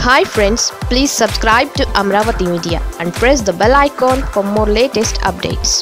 hi friends please subscribe to Amaravati media and press the bell icon for more latest updates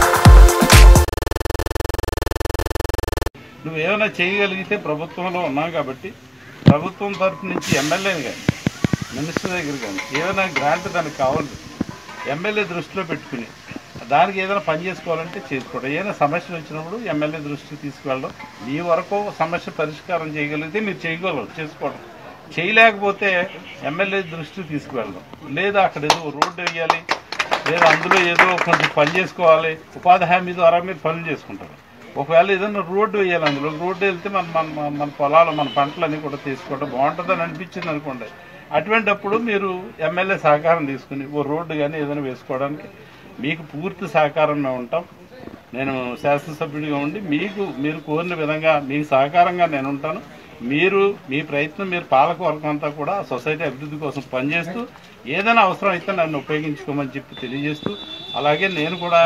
నువ్వు ఏమైనా చేయగలిగితే ప్రభుత్వంలో ఉన్నావు కాబట్టి ప్రభుత్వం తరఫు నుంచి ఎమ్మెల్యేని కానీ మినిస్టర్ దగ్గర కానీ ఏమైనా గ్రాంట్ దానికి కావాలి ఎమ్మెల్యే దృష్టిలో పెట్టుకుని దానికి ఏదైనా పని చేసుకోవాలంటే చేసుకోవడం ఏదైనా సమస్యలు వచ్చినప్పుడు ఎమ్మెల్యే దృష్టికి తీసుకువెళ్ళడం మీ వరకు సమస్య పరిష్కారం చేయగలిగితే మీరు చేయగలరు చేసుకోవడం చేయలేకపోతే ఎమ్మెల్యే దృష్టికి తీసుకువెళ్ళడం లేదా అక్కడ ఏదో రోడ్డు వేయాలి లేదా అందులో ఏదో కొంచెం పని చేసుకోవాలి ఉపాధి హామీ ద్వారా మీరు పనులు చేసుకుంటారు ఒకవేళ ఏదైనా రోడ్డు వేయాలి అందులో రోడ్డు వెళ్తే మన మన మన- మన పొలాలు మన పంటలన్నీ కూడా తీసుకోవడం బాగుంటుందని అనిపించింది అనుకోండి అటువంటప్పుడు మీరు ఎమ్మెల్యే సహకారం తీసుకుని ఓ రోడ్డు కానీ ఏదైనా వేసుకోవడానికి మీకు పూర్తి సహకారం మేము ఉంటాం నేను శాసనసభ్యుడిగా ఉండి మీకు మీరు కోరిన విధంగా మీకు సహకారంగా నేను ఉంటాను మీరు మీ ప్రయత్నం మీరు పాలక వర్గం అంతా కూడా సొసైటీ అభివృద్ధి కోసం పనిచేస్తూ ఏదైనా అవసరం అయితే నన్ను ఉపయోగించుకోమని చెప్పి తెలియజేస్తూ అలాగే నేను కూడా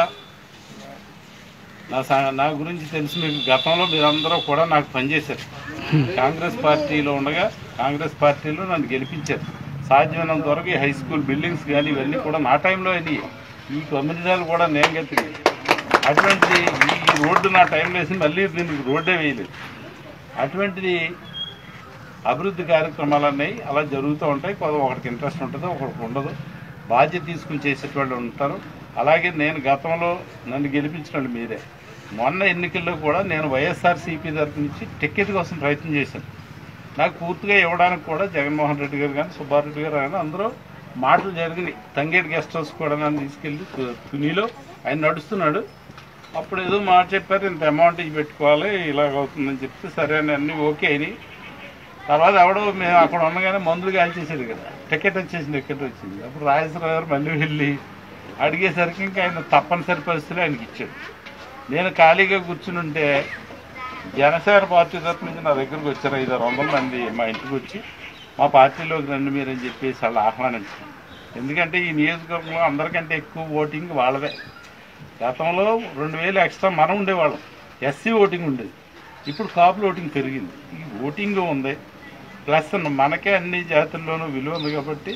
నా సా- నా గురించి తెలిసి మీకు గతంలో మీరందరూ కూడా నాకు పనిచేశారు కాంగ్రెస్ పార్టీలో ఉండగా కాంగ్రెస్ పార్టీలో నన్ను గెలిపించారు సాధ్యమైనంత వరకు ఈ హై స్కూల్ బిల్డింగ్స్ కానీ ఇవన్నీ కూడా నా టైంలో అయినాయి ఈ కమ్యూనిటీలు కూడా నేను గెలిచింది అటువంటిది ఈ రోడ్డు నా టైంలో వేసి మళ్ళీ దీనికి రోడ్డే వేయలేదు అటువంటిది అభివృద్ధి కార్యక్రమాలు అన్నీ అలా జరుగుతూ ఉంటాయి కొంత ఒకరికి ఇంట్రెస్ట్ ఉంటుంది ఒకరికి ఉండదు బాధ్యత తీసుకుని చేసేటోళ్ళు ఉంటారు అలాగే నేను గతంలో నన్ను గెలిపించిన వాళ్ళు మీరే మొన్న ఎన్నికల్లో కూడా నేను వైఎస్ఆర్సీపీ తరఫు నుంచి టికెట్ కోసం ప్రయత్నం చేశాను నాకు పూర్తిగా ఇవ్వడానికి కూడా జగన్మోహన్ రెడ్డి గారు కానీ సుబ్బారెడ్డి గారు కానీ అందరూ మాటలు జరిగినాయి తంగేటి గెస్ట్ హౌస్ కూడా నన్ను తీసుకెళ్ళి తు- తునిలో ఆయన నడుస్తున్నాడు అప్పుడు ఏదో మాట చెప్పారు ఇంత అమౌంట్ ఇవి పెట్టుకోవాలి ఇలాగ అవుతుందని చెప్తే సరే అని అన్నీ ఓకే అయినాయి తర్వాత ఎవడో మేము అక్కడ ఉండగానే మందులు కాల్చేసాడు కదా టికెట్ వచ్చేసింది టికెట్ వచ్చింది అప్పుడు రాజేశ్వర గారు మళ్ళీ వెళ్ళి అడిగేసరికి ఇంకా ఆయన తప్పనిసరి పరిస్థితులు ఆయనకి ఇచ్చాడు నేను ఖాళీగా కూర్చుని ఉంటే జనసేన పార్టీ తరఫు నుంచి నా దగ్గరకు వచ్చారు ఐదు ఆరు వందల మంది మా ఇంటికి వచ్చి మా పార్టీలోకి రండి మీరని చెప్పేసి వాళ్ళు ఆహ్వానించారు ఎందుకంటే ఈ నియోజకవర్గంలో అందరికంటే ఎక్కువ ఓటింగ్ వాళ్ళదే గతంలో రెండు వేలు ఎక్స్ట్రా మనం ఉండేవాళ్ళం ఎస్సీ ఓటింగ్ ఉండేది ఇప్పుడు కాపుల ఓటింగ్ పెరిగింది ఈ ఓటింగ్ ఉంది ప్లస్ మనకే అన్ని జాతుల్లోనూ విలువ ఉంది కాబట్టి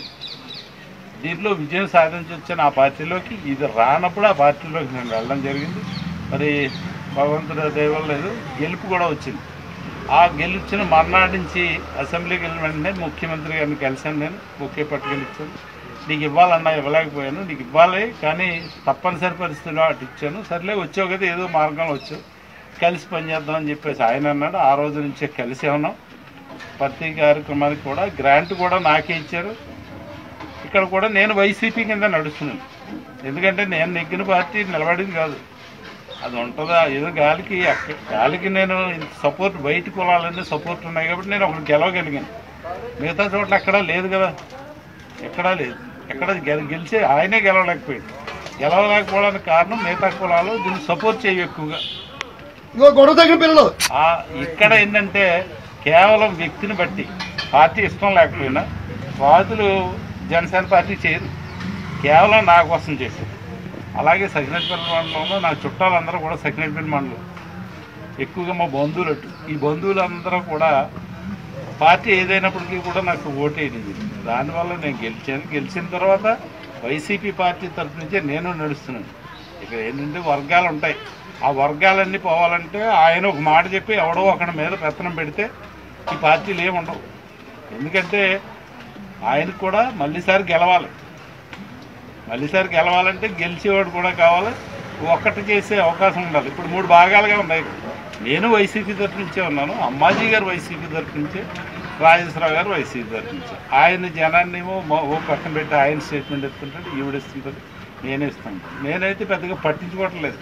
దీంట్లో విజయం సాధించవచ్చు ఆ పార్టీలోకి ఇది రానప్పుడు ఆ పార్టీలోకి నేను వెళ్ళడం జరిగింది మరి భగవంతుడు దైవం లేదు గెలుపు కూడా వచ్చింది ఆ గెలిచిన మర్నాడు నుంచి అసెంబ్లీకి వెళ్ళిన వెంటనే ముఖ్యమంత్రి గారిని కలిశాను నేను ఒకే పట్టుకెళ్ళి ఇచ్చాను నీకు ఇవ్వాలన్నా ఇవ్వలేకపోయాను నీకు ఇవ్వాలి కానీ తప్పనిసరి పరిస్థితిలో అటు ఇచ్చాను సర్లే వచ్చావు కదా ఏదో మార్గంలో వచ్చావు కలిసి పనిచేద్దామని చెప్పేసి ఆయన అన్నాడు ఆ రోజు నుంచే కలిసి ఉన్నాం ప్రతి కార్యక్రమానికి కూడా గ్రాంట్ కూడా నాకే ఇచ్చారు ఇక్కడ కూడా నేను వైసీపీ కింద నడుస్తున్నాను ఎందుకంటే నేను నెగ్గిన పార్టీ నిలబడింది కాదు అది ఉంటుందా ఏదో గాలికి అక్క- గాలికి నేను సపోర్ట్ బయట కులాలన్నీ సపోర్ట్ ఉన్నాయి కాబట్టి నేను ఒకటి గెలవగలిగాను మిగతా చోట్ల ఎక్కడా లేదు కదా ఎక్కడా లేదు ఎక్కడ గెల గెలిచే ఆయనే గెలవలేకపోయాడు గెలవలేకపోవడానికి కారణం మిగతా కులాలు దీన్ని సపోర్ట్ చేయవు ఎక్కువగా ఇగో గొడవ తగిన పిల్లలు ఆ ఇక్కడ ఏంటంటే కేవలం వ్యక్తిని బట్టి పార్టీ ఇష్టం లేకపోయినా వాదులు జనసేన పార్టీ చేయరు కేవలం నా కోసం చేశారు అలాగే సకినేపల్లి మండలంలో నా చుట్టాలందరూ కూడా సకినేపల్లి మండలం ఎక్కువగా మా బంధువులు అటు ఈ బంధువులందరూ కూడా పార్టీ ఏదైనప్పటికీ కూడా నాకు ఓటేది దానివల్ల నేను గెలిచాను గెలిచిన తర్వాత వైసీపీ పార్టీ తరఫు నుంచే నేను నడుస్తున్నాను ఇక్కడ ఏంటంటే వర్గాలు ఉంటాయి ఆ వర్గాలన్నీ పోవాలంటే ఆయన ఒక మాట చెప్పి ఎవడో ఒకడి మీద పెత్తనం పెడితే ఈ పార్టీలు ఏమి ఉండవు ఎందుకంటే ఆయనకు కూడా మళ్ళీసారి గెలవాలి మళ్ళీసారి గెలవాలంటే గెలిచేవాడు కూడా కావాలి ఒక్కటి చేసే అవకాశం ఉండాలి ఇప్పుడు మూడు భాగాలుగా ఉన్నాయి నేను వైసీపీ తరఫు నుంచే ఉన్నాను అమ్మాజీ గారు వైసీపీ తరఫు నుంచే రాజేశ్వరరావు గారు వైసీపీ తరఫు నుంచే ఆయన జనాన్ని ఏమో మొ- ఓ పక్కన పెట్టి ఆయన స్టేట్మెంట్ ఇస్తుంటాడు ఈవిడ ఇస్తుంటాడు నేనే ఇస్తాను నేనైతే పెద్దగా పట్టించుకోవట్లేదు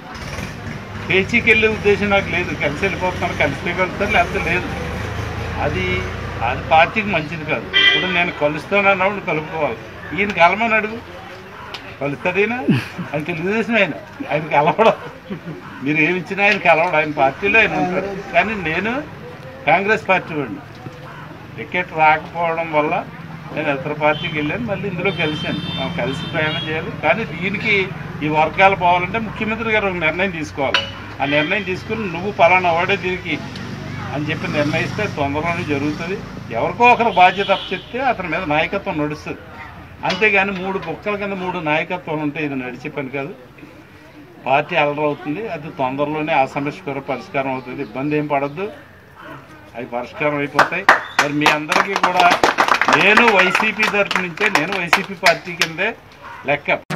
పేచీకి వెళ్ళే ఉద్దేశం నాకు లేదు కలిసి వెళ్ళిపోతున్నాను కలిసి వెళ్తాను లేకపోతే లేదు అది అది పార్టీకి మంచిది కాదు ఇప్పుడు నేను కలుస్తానన్నప్పుడు కలుపుకోవాలి ఈయన కలమని అడుగు కలుస్తాడైనా ఆయన తెలుగుదేశం ఆయన ఆయన కలవడం మీరు ఏమి ఇచ్చినా ఆయన కలవడం ఆయన పార్టీలో ఆయన ఉంటారు కానీ నేను కాంగ్రెస్ పార్టీ వాడిని టికెట్ రాకపోవడం వల్ల నేను ఇతర పార్టీకి వెళ్ళాను మళ్ళీ ఇందులో కలిశాను మనం కలిసి ప్రయాణం చేయాలి కానీ దీనికి ఈ వర్గాలు పోవాలంటే ముఖ్యమంత్రి గారు ఒక నిర్ణయం తీసుకోవాలి ఆ నిర్ణయం తీసుకుని నువ్వు పలానా వాడే దీనికి అని చెప్పి నిర్ణయిస్తే తొందరలోనే జరుగుతుంది ఎవరికో ఒకరు బాధ్యత చెప్తే అతని మీద నాయకత్వం నడుస్తుంది అంతేగాని మూడు బుక్కల కింద మూడు నాయకత్వాలు ఉంటే ఇది నడిచే పని కాదు పార్టీ అలరవుతుంది అది తొందరలోనే ఆ సమస్య కూడా పరిష్కారం అవుతుంది ఇబ్బంది ఏం పడద్దు అవి పరిష్కారం అయిపోతాయి మరి మీ అందరికీ కూడా నేను వైసీపీ తరఫు నుంచే నేను వైసీపీ పార్టీ కిందే లెక్క